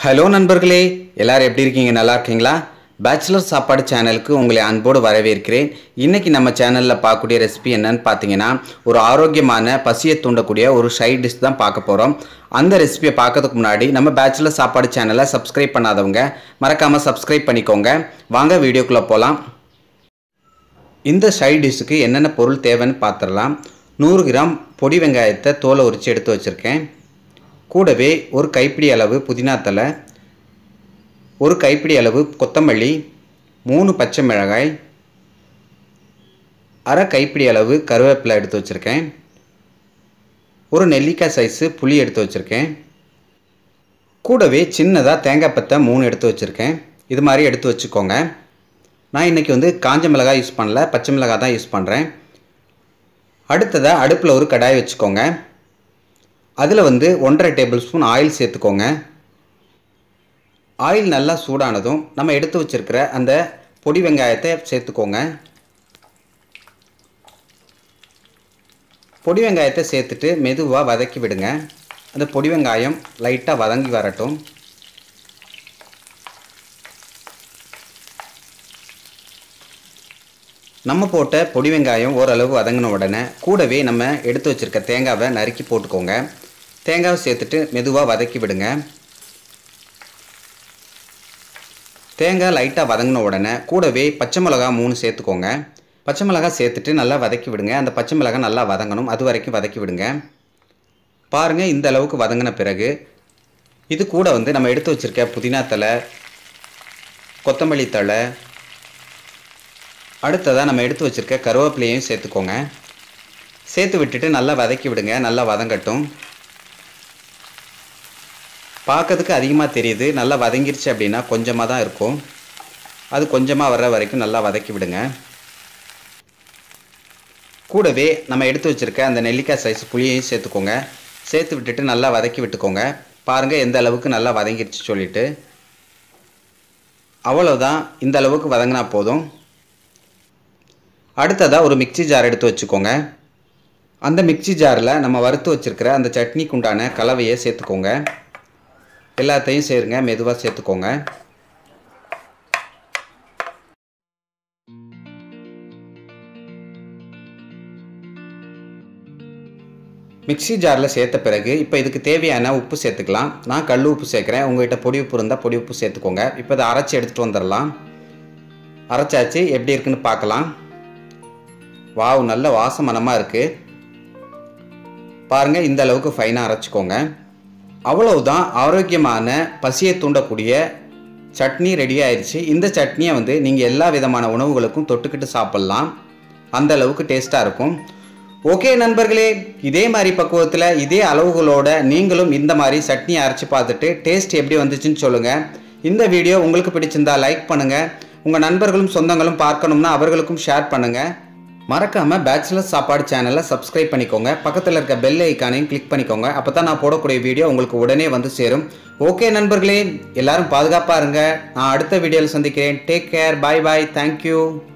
hello நண்பர்களே எல்லாரும் எப்படி இருக்கீங்க நல்லா இருக்கீங்களா பேச்சுலர் சாப்பாடு சேனலுக்கு உங்களை அன்போடு வரவேற்கிறேன் இன்னைக்கு நம்ம சேனலில் பார்க்கக்கூடிய ரெசிபி என்னன்னு பார்த்தீங்கன்னா ஒரு ஆரோக்கியமான பசியை தூண்டக்கூடிய ஒரு சைட் டிஷ் தான் பார்க்க போகிறோம் அந்த ரெசிபியை பார்க்கறதுக்கு முன்னாடி நம்ம பேச்சுலர் சாப்பாடு சேனலை சப்ஸ்கிரைப் பண்ணாதவங்க மறக்காமல் சப்ஸ்கிரைப் பண்ணிக்கோங்க வாங்க வீடியோக்குள்ளே போகலாம் இந்த சைட் டிஷ்ஷுக்கு என்னென்ன பொருள் தேவைன்னு பார்த்துடலாம் நூறு கிராம் பொடி வெங்காயத்தை தோலை உரித்து எடுத்து வச்சுருக்கேன் கூடவே ஒரு கைப்பிடி அளவு புதினா தலை ஒரு கைப்பிடி அளவு கொத்தமல்லி மூணு பச்சை மிளகாய் அரை கைப்பிடி அளவு கருவேப்பிலை எடுத்து வச்சுருக்கேன் ஒரு நெல்லிக்காய் சைஸு புளி எடுத்து வச்சுருக்கேன் கூடவே சின்னதாக தேங்காய் பத்தை மூணு எடுத்து வச்சுருக்கேன் இது மாதிரி எடுத்து வச்சுக்கோங்க நான் இன்றைக்கி வந்து காஞ்ச மிளகாய் யூஸ் பண்ணல பச்சை மிளகாய் தான் யூஸ் பண்ணுறேன் அடுத்ததாக அடுப்பில் ஒரு கடாய் வச்சுக்கோங்க அதில் வந்து ஒன்றரை டேபிள் ஸ்பூன் ஆயில் சேர்த்துக்கோங்க ஆயில் நல்லா சூடானதும் நம்ம எடுத்து வச்சுருக்கிற அந்த பொடி வெங்காயத்தை சேர்த்துக்கோங்க பொடி வெங்காயத்தை சேர்த்துட்டு மெதுவாக வதக்கி விடுங்க அந்த பொடி வெங்காயம் லைட்டாக வதங்கி வரட்டும் நம்ம போட்ட பொடி வெங்காயம் ஓரளவு வதங்கின உடனே கூடவே நம்ம எடுத்து வச்சுருக்க தேங்காவை நறுக்கி போட்டுக்கோங்க தேங்காவை சேர்த்துட்டு மெதுவாக வதக்கி விடுங்க தேங்காய் லைட்டாக வதங்கின உடனே கூடவே பச்சை மிளகா மூணு சேர்த்துக்கோங்க பச்சை மிளகா சேர்த்துட்டு நல்லா வதக்கி விடுங்க அந்த பச்சை மிளகா நல்லா வதங்கணும் அது வரைக்கும் வதக்கி விடுங்க பாருங்கள் இந்த அளவுக்கு வதங்கின பிறகு இது கூட வந்து நம்ம எடுத்து வச்சுருக்க புதினா தலை கொத்தமல்லி தழை அடுத்ததாக நம்ம எடுத்து வச்சுருக்க கருவேப்பிலையும் சேர்த்துக்கோங்க சேர்த்து விட்டுட்டு நல்லா வதக்கி விடுங்க நல்லா வதங்கட்டும் பார்க்கறதுக்கு அதிகமாக தெரியுது நல்லா வதங்கிருச்சு அப்படின்னா கொஞ்சமாக தான் இருக்கும் அது கொஞ்சமாக வர்ற வரைக்கும் நல்லா வதக்கி விடுங்க கூடவே நம்ம எடுத்து வச்சுருக்க அந்த நெல்லிக்காய் சைஸ் புளியையும் சேர்த்துக்கோங்க சேர்த்து விட்டுட்டு நல்லா வதக்கி விட்டுக்கோங்க பாருங்கள் எந்த அளவுக்கு நல்லா வதங்கிருச்சு சொல்லிட்டு அவ்வளோதான் இந்த அளவுக்கு வதங்கினா போதும் அடுத்ததாக ஒரு மிக்சி ஜார் எடுத்து வச்சுக்கோங்க அந்த மிக்சி ஜாரில் நம்ம வறுத்து வச்சுருக்கிற அந்த சட்னிக்கு உண்டான கலவையை சேர்த்துக்கோங்க எல்லாத்தையும் சேருங்க மெதுவாக சேர்த்துக்கோங்க மிக்சி ஜாரில் சேர்த்த பிறகு இப்போ இதுக்கு தேவையான உப்பு சேர்த்துக்கலாம் நான் கல் உப்பு சேர்க்குறேன் உங்கள்கிட்ட பொடி உப்பு இருந்தால் பொடி உப்பு சேர்த்துக்கோங்க இப்போ இதை அரைச்சி எடுத்துகிட்டு வந்துடலாம் அரைச்சாச்சு எப்படி இருக்குன்னு பார்க்கலாம் வாவ் நல்ல வாசமனமாக இருக்குது பாருங்கள் இந்த அளவுக்கு ஃபைனாக அரைச்சிக்கோங்க அவ்வளவுதான் ஆரோக்கியமான பசியை தூண்டக்கூடிய சட்னி ரெடி ஆயிடுச்சு இந்த சட்னியை வந்து நீங்கள் எல்லா விதமான உணவுகளுக்கும் தொட்டுக்கிட்டு சாப்பிட்லாம் அந்த அளவுக்கு டேஸ்ட்டாக இருக்கும் ஓகே நண்பர்களே இதே மாதிரி பக்குவத்தில் இதே அளவுகளோட நீங்களும் இந்த மாதிரி சட்னி அரைச்சி பார்த்துட்டு டேஸ்ட் எப்படி வந்துச்சுன்னு சொல்லுங்கள் இந்த வீடியோ உங்களுக்கு பிடிச்சிருந்தா லைக் பண்ணுங்கள் உங்கள் நண்பர்களும் சொந்தங்களும் பார்க்கணும்னா அவர்களுக்கும் ஷேர் பண்ணுங்கள் மறக்காமல் பேச்சுலர் சாப்பாடு சேனலை சப்ஸ்கிரைப் பண்ணிக்கோங்க பக்கத்தில் இருக்க பெல் ஐக்கானையும் கிளிக் பண்ணிக்கோங்க அப்போ தான் நான் போடக்கூடிய வீடியோ உங்களுக்கு உடனே வந்து சேரும் ஓகே நண்பர்களே எல்லாரும் பாதுகாப்பாக இருங்க நான் அடுத்த வீடியோவில் சந்திக்கிறேன் take care bye bye thank you